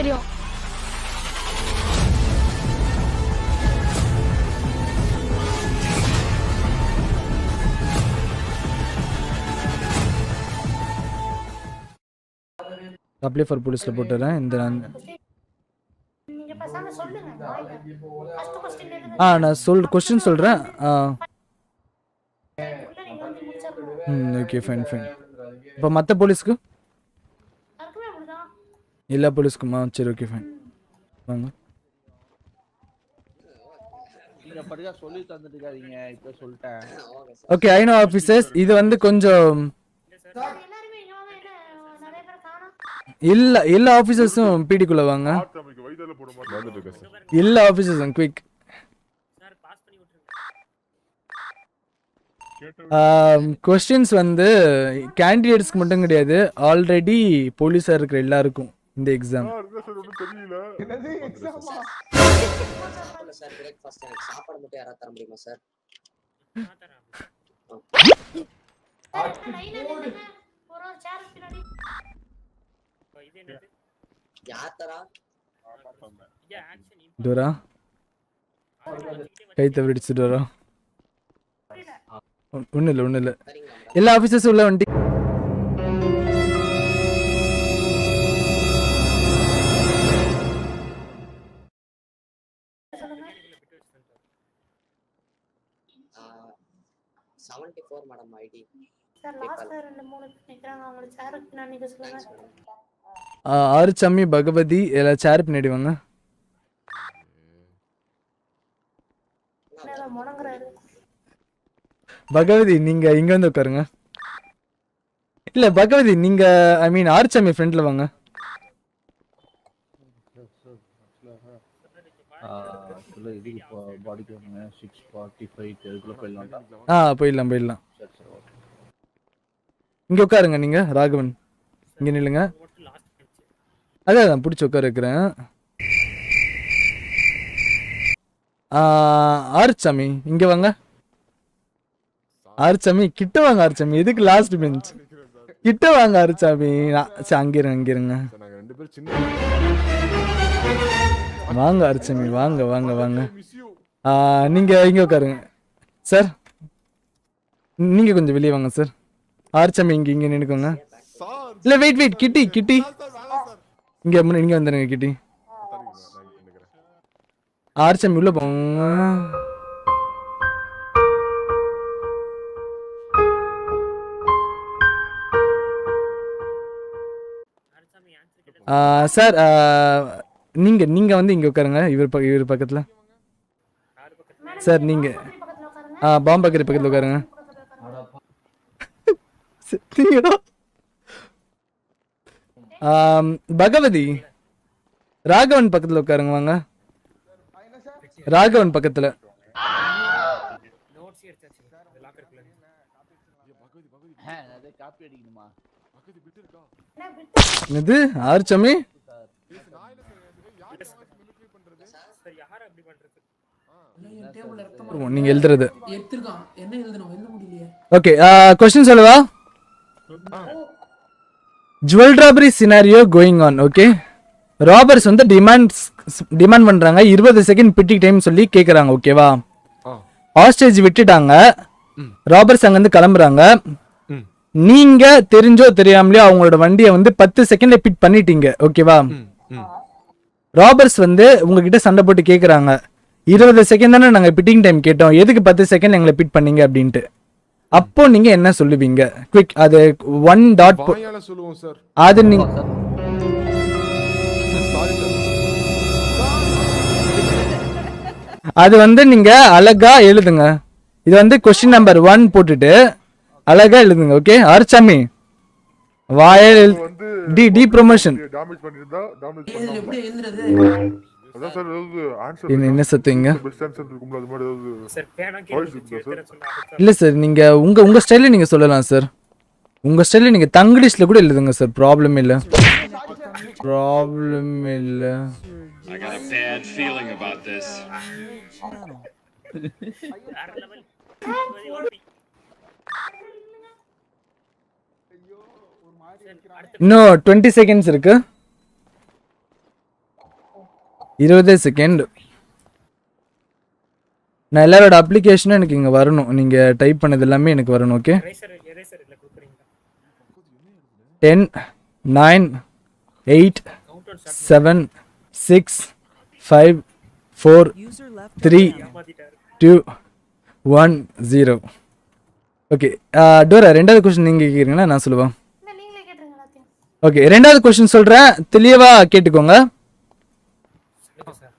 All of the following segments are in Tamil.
தெரியும் அப்ளை ஃபார் போலீஸில் போட்டுறேன் இந்த நான் நீங்க பேசாம சொல்லுங்க ஃபர்ஸ்ட் கொஸ்டின் எதுன்னு ஆ நான் சொல் கொஸ்டின் சொல்கிறேன் ஆ நீங்க வந்து முடிச்சிடணும் ம் ஓகே ஃபைன் ஃபைன் இப்போ மற்ற போலீஸ்க்கு அதுக்குமே அப்படிதான் எல்லா போலீஸ்க்குமா சரி ஓகே ஃபைன் வாங்க நீங்க படிக்கா சொல்லி தந்துட்டு இருக்காதீங்க இப்ப சொல்லிட்டேன் ஓகே ஐநோ ஆஃபீஸர்ஸ் இது வந்து கொஞ்சம் எல்லாருமே இங்க வாங்க என்ன நிறைய பேர் காணோம் எல்லா எல்லா ஆஃபீஸர்ஸும் பிடிக்குள்ளே வாங்க எல்லா ஆஃபீஸர்ஸும் குவிக் கொஸ்டின்ஸ் வந்து கேண்டிடேட்ஸ்க்கு மட்டும் கிடையாது ஆல்ரெடி போலீஸாக இருக்கிற எல்லாருக்கும் இந்த எக்ஸாம் சார் பிரேக்ஃபாஸ்ட் எனக்கு சாப்பாடு மட்டும் யாராவது தர முடியுமா சார் லைனா நில்லுங்க ஒரு ஒரு சேர் பின்னாடி யார் தரா டோரா கை தவிடிச்சு டோரா ஒன்றும் இல்லை ஒன்றும் இல்லை எல்லா ஆஃபீஸர்ஸும் உள்ள வந்துட்டு seventy four madam IT sir லாஸ்ட்ல ரெண்டு மூணு பேர் நிக்கிறாங்க அவங்க சேருக்கு பின்னாடி நிக்க சொல்லுங்க ஆறுச்சம்மி பகவதி எல்லா சேர் பின்னாடி வாங்க மேல முடங்குறாரு பகவதி நீங்க இங்க வந்து உட்காருங்க இல்ல பகவதி நீங்க ஐ மீன் ஆர்ச்சம்மி ஃப்ரெண்ட்ல வாங்க சொல்ல இதுக்கு பாடிக்கு வாங்க சிக்ஸ் ஃபார்ட்டி ஃபைவ் இதுக்குள்ள போயிடலாம் ஆ போயிடலாம் போயிடலாம் சரி சரி ஓகே இங்க உட்காருங்க நீங்க ராகவன் இங்க நில்லுங்க அதான் அதான் பிடிச்சி உட்கார வைக்கிறேன் ஆ, ஆறுச்சாமி இங்க வாங்க ஆறுச்சாமி கிட்ட வாங்க ஆறுச்சாமி எதுக்கு லாஸ்ட் பெஞ்ச் கிட்ட வாங்க ஆறுச்சாமி நான் சரி, அங்க இருங்க அங்க இருங்க நாங்க ரெண்டு பேரும் சின்ன வாங்க அர்ச்சமி வாங்க வாங்க வாங்க ஆ, நீங்க இங்க உட்காருங்க சார் நீங்க கொஞ்சம் வெளியே வாங்க சார் ஆர்ச்சமி இங்க இங்க நின்னுக்கோங்க இல்ல வெயிட் வெயிட் கிட்டி கிட்டி இங்க முன்ன- இங்க வந்துருங்க கிட்டி ஆர்ச்சமி உள்ள போங்க ஆ, சார் ஆ, நீங்க நீங்க வந்து இங்க உட்காருங்க இவர் பக்க- இவர் பக்கத்துல சார் நீங்க ஆ பாம்பக்கரி பக்கத்துல உட்காருங்க செத்தீங்கடா. ஆம், பகவதி ராகவன் பக்கத்துல உட்காருங்க வாங்க ராகவன் பக்கத்துல அதே காப்பி அடிக்கணுமா என்னது ஆர்ச்சமி நீங்க எழுதுறது எடுத்திருக்கான் என்ன எழுதணும் எழுத முடியலையே ஓகே கொஸ்டின் சொல்லவா jewel robbery scenario going on okay robbers வந்து டிமாண்ட் டிமாண்ட் பண்றாங்க இருபது செகண்ட் பிட்டி டைம் சொல்லி கேக்குறாங்க ஓகேவா ஹாஸ்டேஜ் விட்டுட்டாங்க ராபர்ஸ் அங்கேருந்து கிளம்புறாங்க நீங்க தெரிஞ்சோ தெரியாமலையோ அவங்களோட வண்டியை வந்து பத்து செகண்ட்ல பிட் பண்ணிட்டீங்க ஓகேவா ராபர்ஸ் வந்து உங்ககிட்ட சண்டை போட்டு கேக்குறாங்க இருபது செகண்ட் தானே நாங்க பிட்டிங் டைம் கேட்டோம் எதுக்கு பத்து செகண்ட் எங்களை பிட் பண்ணீங்க அப்படின்ட்டு அப்போ நீங்க என்ன சொல்லுவீங்க குவிக் அது ஒன் டாட் வாயால சொல்லுவோம் சார் அது நீங்க சாரி சார் அது வந்து நீங்க அழகா எழுதுங்க இது வந்து கொஸ்டின் நம்பர் ஒன் போட்டுட்டு அழகா எழுதுங்க ஓகே அர்ச்சமி வாயில் எழு- வந்து டி டி ப்ரொமோஷன் டேமேஜ் பண்ணிருந்தா டேமேஜ் இதுல பண்ணாம எப்படி எழுதுறது அதான் சார் ஏதாவது ஆன்சர் என்ன என்ன சத்துவீங்க பெஸ்ட் ஆன்சர் இருக்கும்ல அது மாதிரி ஏதாவது சார் பேனா வாய்ஸ் இருக்குதா சார் இல்ல சார் நீங்க உங்க உங்க ஸ்டைல்ல நீங்க சொல்லலாம் சார் உங்க ஸ்டைல்ல நீங்க தங்கிலீஷ்ல கூட எழுதுங்க சார் ப்ராப்ளம் இல்ல ப்ராப்ளம் இல்ல I got a bad feeling about this. வேற லெவல் இன்னும் டுவெண்ட்டி செகண்ட்ஸ் இருக்கு இருபதே செகண்ட் நான் எல்லாரோட அப்ளிகேஷனும் எனக்கு இங்கே வரணும் நீங்கள் டைப் பண்ணது எல்லாமே எனக்கு வரணும் ஓகே எரேசர் எரேசர் இல்ல கொடுக்குறீங்களா ten nine eight count out start seven six five four three மாத்திட்டாரு டூ ஒன் ஜீரோ ஓகே டோரா ரெண்டாவது கொஸ்டின் நீங்கள் கேட்குறீங்களா நான் சொல்லுவேன் இல்ல நீங்களே கேட்டுருங்க எல்லாத்தையும் ஓகே ரெண்டாவது கொஸ்டின் சொல்கிறேன் தெளிவாக கேட்டுக்கோங்க சொல்லுங்க சார்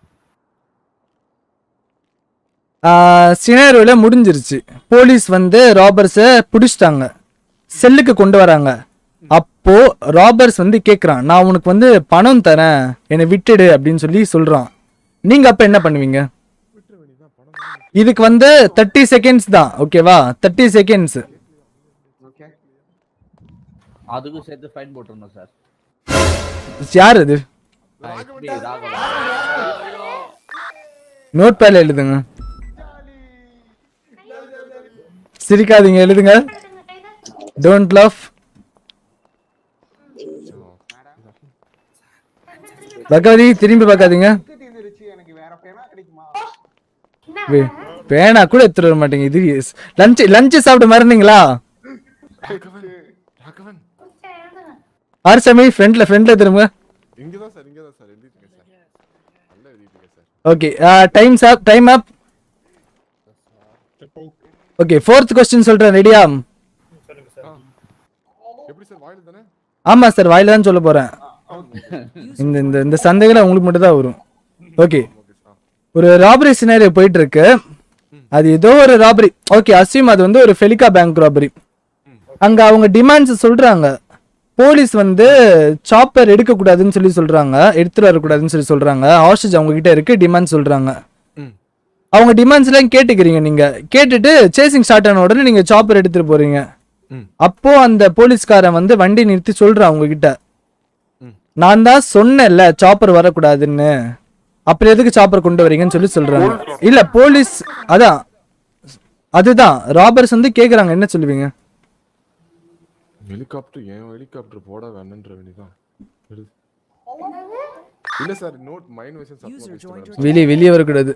சினாரோவில் முடிஞ்சிருச்சு போலீஸ் வந்து ராபர்ஸை பிடிச்சிட்டாங்க செல்லுக்கு கொண்டு வராங்க அப்போ ராபர்ஸ் வந்து கேட்குறான் நான் உனக்கு வந்து பணம் தரேன் என்னை விட்டுடு அப்படின்னு சொல்லி சொல்கிறான் நீங்கள் அப்போ என்ன பண்ணுவீங்க இதுக்கு வந்து தேர்ட்டி செகண்ட்ஸ் தான் ஓகேவா தேர்ட்டி செகண்ட்ஸ் ஓகே அதுக்கும் சேர்த்து ஃபைன் போட்டுருணும் சார் யார் இது ராகவன் நோட் பேட்ல எழுதுங்க சிரிக்காதீங்க எழுதுங்க டோன்ட் லவ் பகவதி திரும்பி பார்க்காதீங்க வே- பேனா கூட எடுத்துட்டு வர மாட்டீங்க இது லஞ்ச் லஞ்ச் சாப்பிட மறந்தீங்களா ராகவன் சரி, எழுதுங்க ஆர்சாமி ஃப்ரெண்ட்ல ஃப்ரெண்ட்ல திரும்ப இங்கதான் சார் இங்கதான் சார் எழுதிட்டீங்க சார் நல்லா எழுதிட்டீங்க sir okay time up time up okay fourth question சொல்றேன் ரெடியா சொல்லுங்க சார் எப்படி சார் வாயில் தானே ஆமா சார் வாயில தான் சொல்ல போறேன் இந்த இந்த இந்த சந்தேகம் உங்களுக்கு மட்டும் தான் வரும் ஓகே ஒரு ராபரி சினாரியோ போயிட்டு இருக்கு அது ஏதோ ஒரு ராபரி ஓகே அசியம் அது வந்து ஒரு ஃபெலிகா பேங்க் ராபரி அங்க அவங்க டிமாண்ட்ஸ் சொல்றாங்க போலீஸ் வந்து சாப்பர் எடுக்க கூடாதுன்னு சொல்லி சொல்றாங்க எடுத்துட்டு வரக்கூடாதுன்னு சொல்லி சொல்றாங்க ஹாஸ்டேஜ் அவங்க கிட்ட இருக்கு டிமாண்ட் சொல்றாங்க ம். அவங்க டிமாண்ட்ஸ் எல்லாம் கேட்டுக்கிறீங்க நீங்க கேட்டுட்டு சேசிங் ஸ்டார்ட் ஆன உடனே நீங்க சாப்பர் எடுத்துட்டு போறீங்க ம். அப்போ அந்த போலீஸ்காரன் வந்து வண்டி நிறுத்தி சொல்றான் அவங்க கிட்ட ம். நான் தான் சொன்னேன்ல சாப்பர் வரக்கூடாதுன்னு அப்புறம் எதுக்கு சாப்பர் கொண்டு வரீங்கன்னு சொல்லி சொல்றாங்க இல்ல போலீஸ் அதான் அதுதான் ராபர்ஸ் வந்து கேக்குறாங்க என்ன சொல்லுவீங்க ஹெலிகாப்டர் ஏன் ஹெலிகாப்டர் போட வேணுன்ற வேண்டிதான் எழுது இல்ல sir note mind wise support வெளியே வெளியே வரக்கூடாது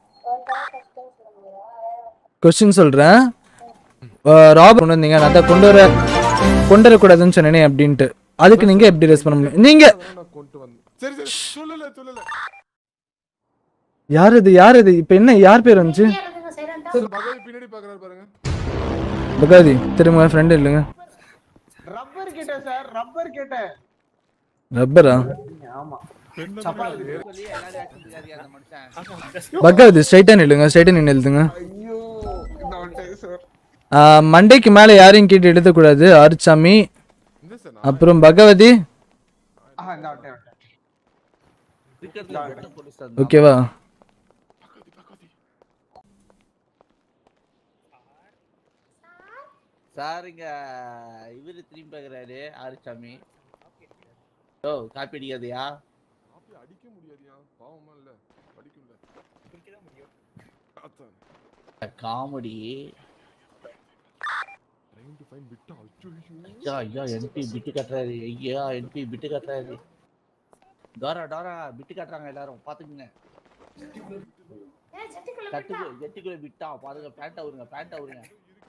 கொஸ்டின் சொல்றேன் ராபர் கொண்டு வந்தீங்க நான் தான் கொண்டு வர கொண்டு வரக்கூடாதுன்னு சொன்னேனே அப்படின்ட்டு அதுக்கு நீங்க எப்படி ரெஸ்ட் பண்ண முடியும் நீங்க நான் கொண்டு வந்தேன் சரி சரி சொல்லல சொல்லல யார் இது யார் இது இப்ப என்ன யார் பேர் வந்துச்சு நீங்க எழுதுங்க சைலண்டா சார் பகவான் பின்னாடி பாக்குறாரு பாருங்க பகாதி திரும்ப ஃப்ரெண்ட் இல்லைங்க ரப்பர் கேட்டேன் சார் ரப்பர் கேட்டேன் ரப்பரா ஆமா சொல்லி எல்லாரும் action இருக்காரு அந்த மனுஷன் பகாதி ஸ்ட்ரைட்டா நில்லுங்க ஸ்ட்ரைட்டா நின்று எழுதுங்க ஐயோ இந்த வந்துட்டேன் சார் ஆ, மண்டைக்கு மேல யாரையும் கேட்டு எழுதக்கூடாது ஆறுச்சாமி இந்த சார் அப்புறம் பகவதி ஆ இந்த வந்துட்டேன் வந்துட்டேன் இருக்கிறதுல மட்டும் போலீஸ் தான் ஓகேவா சார் இங்க இவரு திரும்பி பார்க்கறாரு ஆறுசாமி ஓ காப்பி அடிக்காதயா காப்பி அடிக்க முடியாதுயா பாவமா இல்ல படிக்க முடியல குடிக்க தான் முடியும் அதான் காமெடி ட்ரைன் டு ஃபைன் விட்டா அச்சோ ஐயா ஐயா என்பி பிட்டு கட்டுறாரு ஐயா என்பி பிட்டு கட்டுறாரு டோரா டோரா பிட்டு கட்டுறாங்க எல்லாரும் பாத்துக்குங்க ஏன் ஜட்டிக்குள்ள கட்டுக்கு எட்டிக்குள்ள பிட்டா பாருங்க பேண்ட் அவருங்க பேண்ட் அவருங்க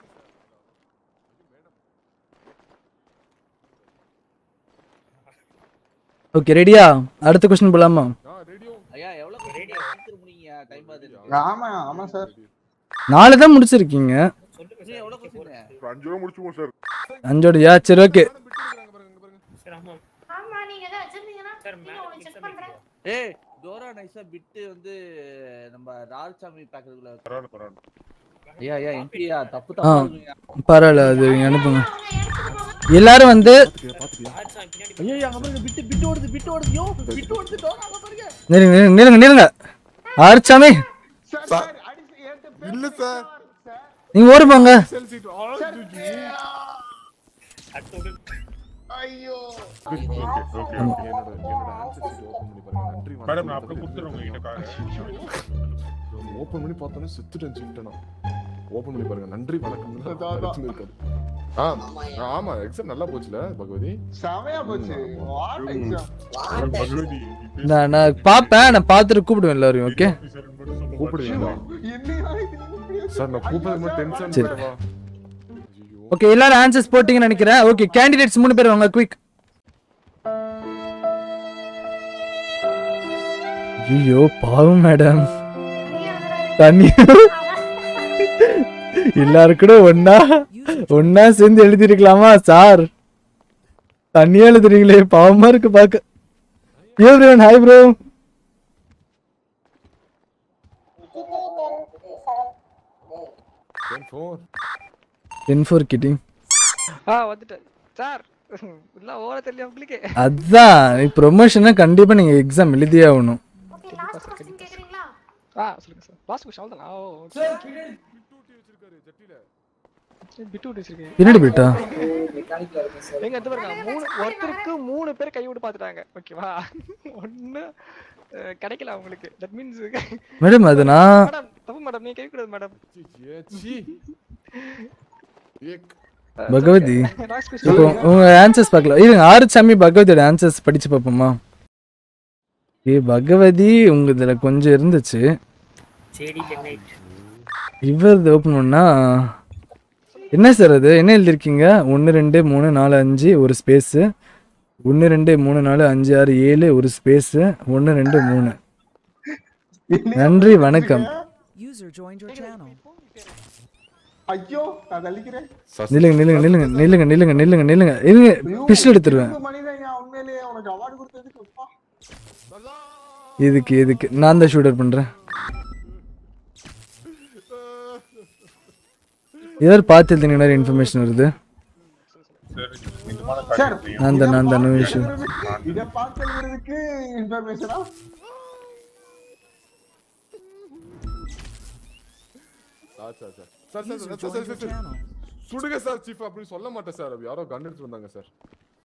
ஓகே ரெடியா அடுத்த கொஸ்டின் போலாமா ஆ ரேடியோ ஐயா எவ்வளவு Radio. சீக்கிரம் முடிங்க டைம் பார்த்துட்டு ஆமா ஆமா சார் நாலு தான் முடிச்சிருக்கீங்க சொல்லுங்க இன்னும் எவ்வளவு சார் கொஸ்டின் அஞ்சு ரூபா முடிச்சுவோம் சார் அஞ்சோடையா சரி ஓகே பிட்டு எடுக்கறாங்க பாருங்க இங்க பாருங்க சார் ஆமா ஆமா நீங்க எதை வச்சிருந்தீங்கன்னா சார் நீங்க மேல உங்களுக்கு கிச்சன் செக் பண்றேன் ஏய் டோரா நைஸா பிட்டு வந்து நம்ம ராஜசாமி பேக்கறதுக்குள்ள பரவாயில்ல பரவாயில்ல ஐயா ஐயா எம்பியா தப்பு ஆ. தப்பா இருக்குங்க பரவாயில்ல அது நீங்க அனுப்புங்க அவங்க எடுத்துட்டு போங்க எல்லாரும் வந்து பாத்துட்டியா ஆட்சா பின்னாடி ஐயோ அங்க பாருங்க பிட்டு பிட்டு ஓடுது பிட்டு ஓடுது யோ பிட்டு ஓடுது டோரா அங்க பாருங்க நில்லுங்க நில்லுங்க, நில்லுங்க நில்லுங்க ஆறுச்சாமி சார் சார் அடி என்கிட்ட இல்ல சார் சார் நீங்க ஓடி போங்க செல் சீட் ஆல் அடுத்து உங்களுக்கு ஐயோ ஓகே ஓகே என்னோட என்னோட ஆன்சர் ஷீட் ஓபன் பண்ணி பாருங்க நன்றி மேடம் நான் அப்படியே கொடுத்துறேன் உங்ககிட்ட ஓபன் பண்ணி பார்த்தோன்னே செத்துட்டேன் சீட்டை நான் ஓபன் பண்ணி பாருங்க நன்றி வணக்கம் அதான், அதான். இருக்காது ஆ ஆமாய்யா. ஆமா எக்ஸாம் நல்லா போச்சுல பகவதி செமையா போச்சு வாட் எக்ஸாம் What? பகவதி நான் நான் பார்ப்பேன் நான் பார்த்துட்டு கூப்பிடுவேன் எல்லாரையும் ஓகே கூப்பிடுவீங்களா என்னையா இது இப்படி வச்சு- சார் நான் கூப்பிடுறது மட்டும் டென்ஷன் சரி. பண்ணவா ஓகே எல்லாரும் ஆன்சர்ஸ் போட்டீங்கன்னு நினைக்கிறேன் ஓகே கேண்டிடேட்ஸ் மூணு பேர் வாங்க குயிக் ஐயோ பாவம் மேடம் தண்ணி எல்லாரும் கூட ஒன்னா ஒன்னா சேர்ந்து எழுதிருக்கலாமா சார் தண்ணியா எழுதுறீங்களே பாவமா இருக்கு பாக்க everyone hi bro phone ten four கிட்டி ஆ வந்துட்டேன் சார் இல்ல ஓட தெரியல உங்களுக்கு அதான் ப்ரொமோஷனா கண்டிப்பா நீங்க எக்ஸாம் எழுதியே ஆகணும் ஓகே லாஸ்ட் क्वेश्चन கேக்குறீங்களா ஆ சொல்லுங்க சார் லாஸ்ட் கொஸ்டின் அவ்வளவுதான் ஓ பிட்டு விட்டு வச்சிருக்கேன் என்னடி பேட்டா எங்க எந்த பாருங்க மூணு ஒருத்தருக்கு மூணு பேர் கை விட்டு பாத்துட்டாங்க ஓகேவா ஒண்ணு அஹ், கிடைக்கல அவங்களுக்கு தட் மீன்ஸ் மேடம் அது நான் மேடம் தப்பு மேடம் நீங்க கை கூடாது மேடம் சி ஏக் பகவதி லாஸ்ட் இப்போ கொஸ்டின் உங்க ஆன்சர்ஸ் பார்க்கலாம் இருங்க ஆறுசாமி பகவதியோட ஆன்சர்ஸ் படிச்சு பார்ப்போமா ஏ பகவதி உங்க இதுல கொஞ்சம் இருந்துச்சு ஜேடி டென்னைட் இவரது ஓப்பன் பண்ணா என்ன சார் அது என்ன எழுதிருக்கீங்க ஒன்று ரெண்டு மூணு நாலு அஞ்சு ஒரு ஸ்பேஸு ஒன்று ரெண்டு மூணு நாலு அஞ்சு ஆறு ஏழு ஒரு ஸ்பேஸு ஒன்று ரெண்டு மூணு நன்றி வணக்கம் ஐயோ நான் தள்ளிக்கிறேன் நில்லுங்க நில்லுங்க நில்லுங்க நில்லுங்க நில்லுங்க நில்லுங்க நில்லுங்க இருங்க பிஸ்டல் எடுத்துருவேன் இருபது மணிதான் ஏன் உண்மையிலேயே உனக்கு அவார்டு கொடுத்ததுக்கு அப்பா. இதுக்கு இதுக்கு நான் தான் ஷூட்டர் பண்றேன் ஏதாவது பார்த்து எழுதினீங்க நிறைய இன்ஃபர்மேஷன் வருது சார் நான் தான் நான் தான் no issue. இதை பார்த்து எழுதுறதுக்கு இன்ஃபர்மேஷனா sir sir sir sir sir sir sir sir சுடுங்க சார் சீஃப் அப்படின்னு சொல்ல மாட்டேன் சார் யாரோ கன் எடுத்து வந்தாங்க சார்